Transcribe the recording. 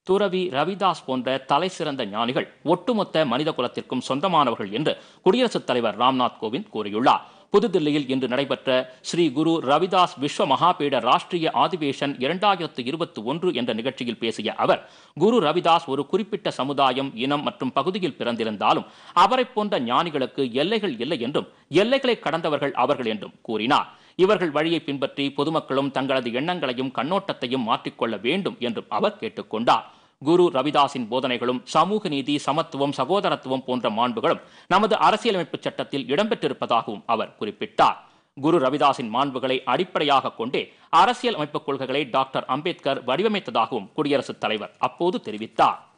துறவி ரவிதாஸ் போன்ற தலைசிறந்த ஞானிகள் ஒட்டுமொத்த மனித குலத்திற்கும் சொந்தமானவர்கள் என்று குடியரசுத் தலைவர் ராம்நாத் கோவிந்த் கூறியுள்ளார் புதுதில்லியில் இன்று நடைபெற்ற ஸ்ரீ குரு ரவிதாஸ் விஸ்வ மகாபீட ராஷ்டிரிய ஆதிவேஷன் இரண்டாயிரத்து இருபத்தி ஒன்று என்ற நிகழ்ச்சியில் பேசிய அவர் குரு ரவிதாஸ் ஒரு குறிப்பிட்ட சமுதாயம் இனம் மற்றும் பகுதியில் பிறந்திருந்தாலும் அவரை போன்ற ஞானிகளுக்கு எல்லைகள் இல்லை என்றும் எல்லைகளை கடந்தவர்கள் அவர்கள் என்றும் கூறினார் இவர்கள் வழியை பின்பற்றி பொதுமக்களும் தங்களது எண்ணங்களையும் கண்ணோட்டத்தையும் மாற்றிக்கொள்ள வேண்டும் என்றும் அவர் கேட்டுக்கொண்டார் குரு ரவிதாஸின் போதனைகளும் சமூக நீதி சமத்துவம் சகோதரத்துவம் போன்ற மாண்புகளும் நமது அரசியலமைப்பு சட்டத்தில் இடம்பெற்றிருப்பதாகவும் அவர் குறிப்பிட்டார் குரு ரவிதாஸின் மாண்புகளை அடிப்படையாக கொண்டே அரசியல் அமைப்பு கொள்கைகளை டாக்டர் அம்பேத்கர் வடிவமைத்ததாகவும் குடியரசுத் தலைவர் அப்போது தெரிவித்தார்